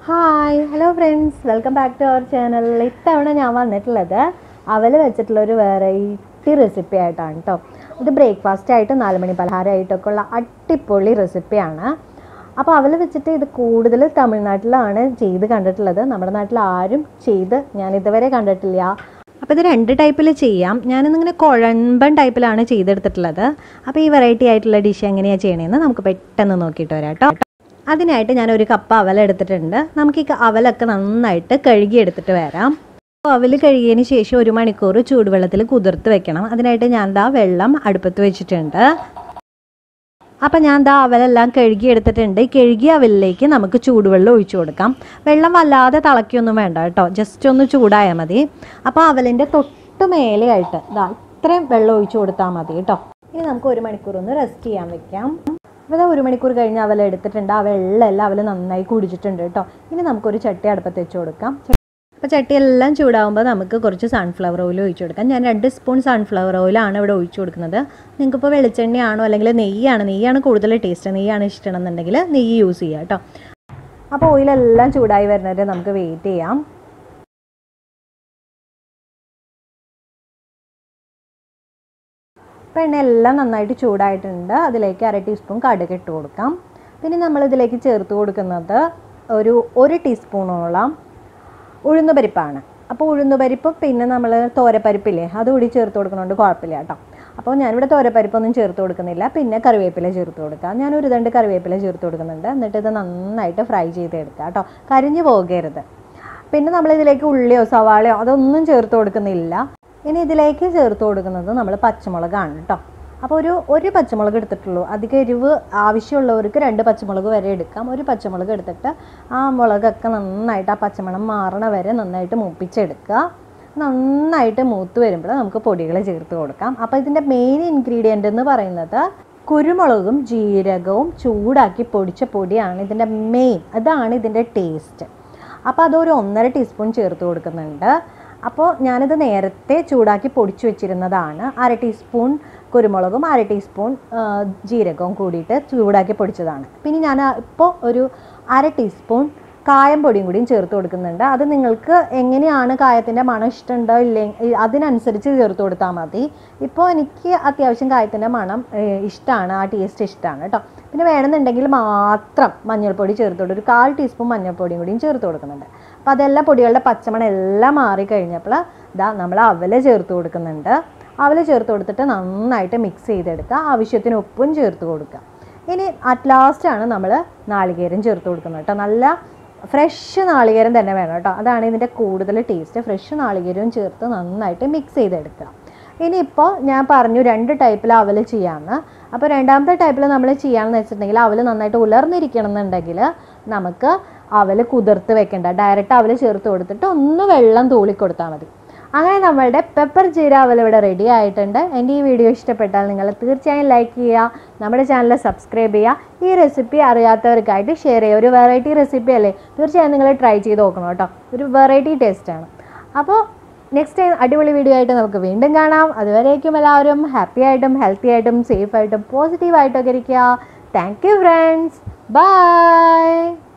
hi hello friends welcome back to our channel ഇത്തവണ ഞാൻ വന്നിട്ടുള്ളത് അവൽ വെച്ചിട്ടുള്ള ഒരു വെറൈറ്റി റെസിപ്പി ആയിട്ടാണ് കേട്ടോ ഇത് ബ്രേക്ക്ഫാസ്റ്റ് ആയിട്ട് നാല് മണി പലഹാരമായിട്ടൊക്കെ ഉള്ള അടിപൊളി റെസിപ്പിയാണ് അപ്പോൾ അവൽ വെച്ചിട്ട് ഇത് കൂടുതൽ തമിഴ്നാട്ടിലാണ് ചെയ്ത് കണ്ടിട്ടുള്ളത് നമ്മുടെ നാട്ടിൽ ആരും ചെയ്ത് ഞാൻ ഇതുവരെ കണ്ടിട്ടില്ല അപ്പോൾ ഇത് രണ്ട് ടൈപ്പിൽ ചെയ്യാം ഞാനിന്നിങ്ങനെ കുഴമ്പൻ ടൈപ്പിലാണ് ചെയ്തെടുത്തിട്ടുള്ളത് അപ്പോൾ ഈ വെറൈറ്റി ആയിട്ടുള്ള ഡിഷ് എങ്ങനെയാണ് ചെയ്യണതെന്ന് നമുക്ക് പെട്ടെന്ന് നോക്കിയിട്ട് വരാം കേട്ടോ അതിനായിട്ട് ഞാൻ ഒരു കപ്പ് അവൽ എടുത്തിട്ടുണ്ട് നമുക്ക് ഈ ക- അവലൊക്കെ നന്നായിട്ട് കഴുകി എടുത്തിട്ട് വരാം അപ്പോൾ അവൽ കഴുകിയതിന് ശേഷം ഒരു മണിക്കൂർ ചൂടുവെള്ളത്തിൽ കുതിർത്ത് വെക്കണം അതിനായിട്ട് ഞാൻ ദാ വെള്ളം അടുപ്പത്ത് വെച്ചിട്ടുണ്ട് അപ്പം ഞാൻ ദാ അവലെല്ലാം കഴുകി എടുത്തിട്ടുണ്ട് ഈ കഴുകിയ അവലിലേക്ക് നമുക്ക് ചൂടുവെള്ളം ഒഴിച്ചു കൊടുക്കാം വെള്ളം വല്ലാതെ തിളക്കിയൊന്നും വേണ്ട കേട്ടോ ജസ്റ്റ് ഒന്ന് ചൂടായാൽ മതി അപ്പോൾ അവലിൻ്റെ തൊട്ട് മേലെയായിട്ട് ദാ ഇത്രയും വെള്ളം ഒഴിച്ചു കൊടുത്താൽ മതി കേട്ടോ ഇനി നമുക്ക് ഒരു മണിക്കൂർ ഒന്ന് റെസ്റ്റ് ചെയ്യാൻ വെക്കാം അപ്പോൾ ഇതാ ഒരു മണിക്കൂർ കഴിഞ്ഞ് അവൽ എടുത്തിട്ടുണ്ട് ആ വെള്ളമെല്ലാം അവൽ നന്നായി കുടിച്ചിട്ടുണ്ട് കേട്ടോ ഇനി നമുക്കൊരു ചട്ടി അടുപ്പത്ത് വെച്ച് കൊടുക്കാം അപ്പോൾ ചട്ടിയെല്ലാം ചൂടാകുമ്പോൾ നമുക്ക് കുറച്ച് സൺഫ്ലവർ ഓയിൽ ഒഴിച്ചു കൊടുക്കാം ഞാൻ രണ്ട് സ്പൂൺ സൺഫ്ലവർ ഓയിലാണ് ഇവിടെ ഒഴിച്ചു കൊടുക്കുന്നത് നിങ്ങൾക്കിപ്പോൾ വെളിച്ചെണ്ണയാണോ അല്ലെങ്കിൽ നെയ്യാണ് നെയ്യാണ് കൂടുതൽ ടേസ്റ്റ് നെയ്യാണ് ഇഷ്ടമാണെന്നുണ്ടെങ്കിൽ നെയ്യ് യൂസ് ചെയ്യുക കേട്ടോ അപ്പോൾ ഓയിലെല്ലാം ചൂടായി വരുന്നത് നമുക്ക് വെയിറ്റ് ചെയ്യാം അപ്പോൾ എണ്ണയെല്ലാം നന്നായിട്ട് ചൂടായിട്ടുണ്ട് അതിലേക്ക് അര ടീസ്പൂൺ കടുക് ഇട്ട് കൊടുക്കാം പിന്നെ നമ്മൾ ഇതിലേക്ക് ചേർത്ത് കൊടുക്കുന്നത് ഒരു ഒരു ടീസ്പൂണോളം ഉഴുന്നുപരിപ്പാണ് അപ്പോൾ ഉഴുന്നുപരിപ്പ് പിന്നെ നമ്മൾ തോരപ്പരിപ്പില്ലേ അത് കൂടി ചേർത്ത് കൊടുക്കുന്നതുകൊണ്ട് കുഴപ്പമില്ല കേട്ടോ അപ്പോൾ ഞാനിവിടെ തോരപ്പരിപ്പൊന്നും ചേർത്ത് കൊടുക്കുന്നില്ല പിന്നെ കറിവേപ്പില ചേർത്ത് കൊടുക്കാം ഞാൻ ഒരു രണ്ട് കറിവേപ്പില ചേർത്ത് കൊടുക്കുന്നുണ്ട് എന്നിട്ട് ഇത് നന്നായിട്ട് ഫ്രൈ ചെയ്തെടുക്കുക കേട്ടോ കരിഞ്ഞു പോകരുത് പിന്നെ നമ്മൾ ഇതിലേക്ക് ഉള്ളിയോ സവാളയോ അതൊന്നും ചേർത്ത് കൊടുക്കുന്നില്ല ഇനി ഇതിലേക്ക് ചേർത്ത് കൊടുക്കുന്നത് നമ്മൾ പച്ചമുളകാണ് കേട്ടോ അപ്പോൾ ഒരു ഒരു പച്ചമുളക് എടുത്തിട്ടുള്ളൂ അധികം എരിവ് ആവശ്യമുള്ളവർക്ക് രണ്ട് പച്ചമുളക് വരെ എടുക്കാം ഒരു പച്ചമുളക് എടുത്തിട്ട് ആ മുളകൊക്കെ നന്നായിട്ട് ആ പച്ചമണം മാറണ വരെ നന്നായിട്ട് മൂപ്പിച്ചെടുക്കുക നന്നായിട്ട് മൂത്ത് വരുമ്പോൾ നമുക്ക് പൊടികൾ ചേർത്ത് കൊടുക്കാം അപ്പോൾ ഇതിൻ്റെ മെയിൻ ഇൻഗ്രീഡിയൻ്റ് എന്ന് പറയുന്നത് കുരുമുളകും ജീരകവും ചൂടാക്കി പൊടിച്ച പൊടിയാണ് ഇതിൻ്റെ മെയിൻ അതാണ് ഇതിൻ്റെ ടേസ്റ്റ് അപ്പോൾ അതൊരു ഒന്നര ടീസ്പൂൺ ചേർത്ത് കൊടുക്കുന്നുണ്ട് അപ്പോൾ ഞാനിത് നേരത്തെ ചൂടാക്കി പൊടിച്ചു വെച്ചിരുന്നതാണ് അര ടീസ്പൂൺ കുരുമുളകും അര ടീസ്പൂൺ ആ, ജീരകവും കൂടിയിട്ട് ചൂടാക്കി പൊടിച്ചതാണ് പിന്നെ ഞാൻ ഇപ്പോൾ ഒരു അര ടീസ്പൂൺ കായം പൊടിയും കൂടിയും ചേർത്ത് കൊടുക്കുന്നുണ്ട് അത് നിങ്ങൾക്ക് എങ്ങനെയാണ് കായത്തിൻ്റെ മണം ഇഷ്ടമുണ്ടോ ഇല്ലേ അതിനനുസരിച്ച് ചേർത്ത് കൊടുത്താൽ മതി ഇപ്പോൾ എനിക്ക് അത്യാവശ്യം കായത്തിൻ്റെ മണം ഇഷ്ടമാണ് ആ ടേസ്റ്റ് ഇഷ്ടമാണ് കേട്ടോ പിന്നെ വേണമെന്നുണ്ടെങ്കിൽ മാത്രം മഞ്ഞൾപ്പൊടി ചേർത്ത് കൊടുക്കും ഒരു കാൽ ടീസ്പൂൺ മഞ്ഞൾപ്പൊടിയും കൂടിയും ചേർത്ത് കൊടുക്കുന്നുണ്ട് അപ്പോൾ അതെല്ലാം പൊടികളുടെ പച്ചമണം എല്ലാം മാറി കഴിഞ്ഞപ്പോൾ ഇതാ നമ്മൾ അവൽ ചേർത്ത് കൊടുക്കുന്നുണ്ട് അവൽ ചേർത്ത് കൊടുത്തിട്ട് നന്നായിട്ട് മിക്സ് ചെയ്തെടുക്കുക ആവശ്യത്തിന് ഉപ്പും ചേർത്ത് കൊടുക്കുക ഇനി അറ്റ് ലാസ്റ്റാണ് നമ്മൾ നാളികേരം ചേർത്ത് കൊടുക്കുന്നത് കേട്ടോ നല്ല ഫ്രഷ് നാളികേരം തന്നെ വേണം കേട്ടോ അതാണ് ഇതിൻ്റെ കൂടുതൽ ടേസ്റ്റ് ഫ്രഷ് നാളികേരവും ചേർത്ത് നന്നായിട്ട് മിക്സ് ചെയ്തെടുക്കുക ഇനിയിപ്പോൾ ഞാൻ പറഞ്ഞു രണ്ട് ടൈപ്പിൽ അവൽ ചെയ്യാമെന്ന് അപ്പോൾ രണ്ടാമത്തെ ടൈപ്പിൽ നമ്മൾ ചെയ്യാമെന്ന് വെച്ചിട്ടുണ്ടെങ്കിൽ അവൽ നന്നായിട്ട് ഉലർന്നിരിക്കണം എന്നുണ്ടെങ്കിൽ നമുക്ക് അവൽ കുതിർത്ത് വെക്കേണ്ട ഡയറക്റ്റ് അവൽ ചേർത്ത് കൊടുത്തിട്ട് ഒന്ന് വെള്ളം തൂളി കൊടുത്താൽ മതി അങ്ങനെ നമ്മളുടെ പെപ്പർ ജീര അവൽ ഇവിടെ റെഡി ആയിട്ടുണ്ട് എൻ്റെ ഈ വീഡിയോ ഇഷ്ടപ്പെട്ടാൽ നിങ്ങൾ തീർച്ചയായും ലൈക്ക് ചെയ്യുക നമ്മുടെ ചാനൽ സബ്സ്ക്രൈബ് ചെയ്യുക ഈ റെസിപ്പി അറിയാത്തവർക്കായിട്ട് ഷെയർ ചെയ്യുക ഒരു വെറൈറ്റി റെസിപ്പി അല്ലേ തീർച്ചയായും നിങ്ങൾ ട്രൈ ചെയ്ത് നോക്കണം കേട്ടോ ഒരു വെറൈറ്റി ടേസ്റ്റാണ് അപ്പോൾ നെക്സ്റ്റ് ടൈം അടിപൊളി വീഡിയോ ആയിട്ട് നമുക്ക് വീണ്ടും കാണാം അതുവരേക്കും എല്ലാവരും ഹാപ്പി ആയിട്ടും ഹെൽത്തി ആയിട്ടും സേഫ് ആയിട്ടും പോസിറ്റീവ് ആയിട്ടൊക്കെ ഇരിക്കുക താങ്ക് യു ഫ്രണ്ട്സ് ബൈ